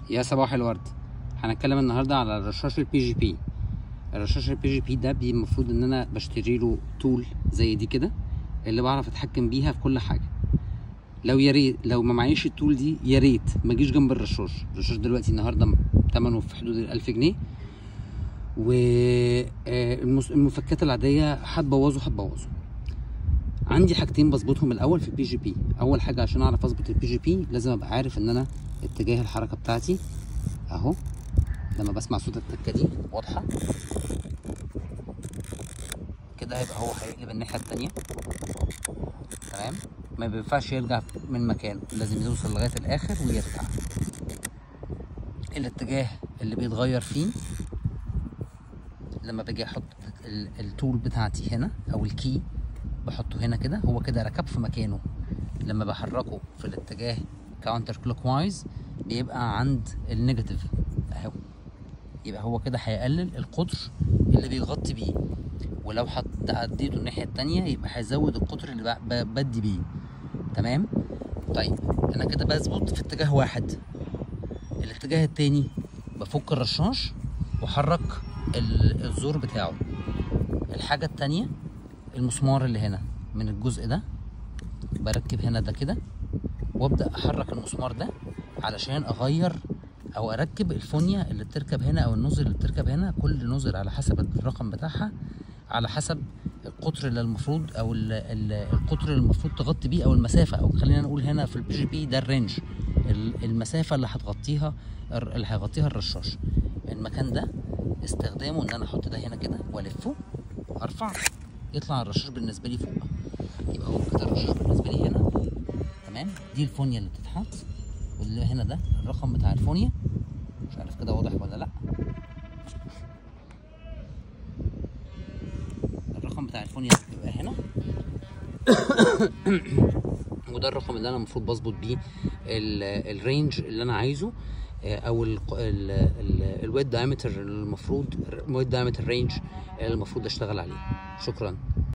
يا صباح الورد هنتكلم النهارده على الرشاش البي جي بي الرشاش البي جي بي ده بي- المفروض ان انا بشتري له تول زي دي كده اللي بعرف اتحكم بيها في كل حاجه لو يا ريت لو ما معيش التول دي يا ريت ما اجيش جنب الرشاش الرشاش دلوقتي النهارده ثمنه في حدود ال 1000 جنيه والمفكات العاديه هتبوظه هتبوظه عندي حاجتين بظبطهم الاول في البي جي بي اول حاجه عشان اعرف اظبط البي جي بي لازم ابقى عارف ان انا اتجاه الحركه بتاعتي اهو لما بسمع صوت التكه دي واضحه كده هيبقى هو هيقلب الناحيه التانية تمام ما بينفعش يرجع من مكانه لازم يوصل لغايه الاخر ويرجع الاتجاه اللي بيتغير فيه لما باجي احط ال- التول بتاعتي هنا او الكي بحطه هنا كده هو كده ركب في مكانه لما بحركه في الاتجاه كاونتر كلوك وايز بيبقى عند النيجاتيف اهو يبقى هو كده هيقلل القطر اللي بيغطي بيه ولو حط عديته الناحيه التانية يبقى هيزود القطر اللي ب- ب- بدي بيه تمام طيب انا كده بظبط في اتجاه واحد الاتجاه التاني بفك الرشاش واحرك ال- الزور بتاعه الحاجه التانية المسمار اللي هنا من الجزء ده بركب هنا ده كده وابدا احرك المسمار ده علشان اغير او اركب الفونيا اللي بتركب هنا او النوزل اللي بتركب هنا كل نوزل على حسب الرقم بتاعها على حسب القطر اللي المفروض او ال ال القطر اللي المفروض تغطي بيه او المسافه او خلينا نقول هنا في البي جي بي ده الرينج ال- المسافه اللي هتغطيها الر- اللي هيغطيها الرشاش المكان ده استخدامه ان انا احط ده هنا كده والفه ارفع يطلع الرشاش بالنسبه لي فوق يبقى هو كده الرشاش بالنسبه لي هنا تمام دي الفونيا اللي بتتحط واللي هنا ده الرقم بتاع الفونيا مش عارف كده واضح ولا لا الرقم بتاع الفونيا بيبقى هنا وده الرقم اللي انا المفروض بظبط بيه ال- الرينج اللي انا عايزه آه، او الويت دايمتر المفروض الويت دايمتر رينج اللي المفروض اشتغل عليه شكرا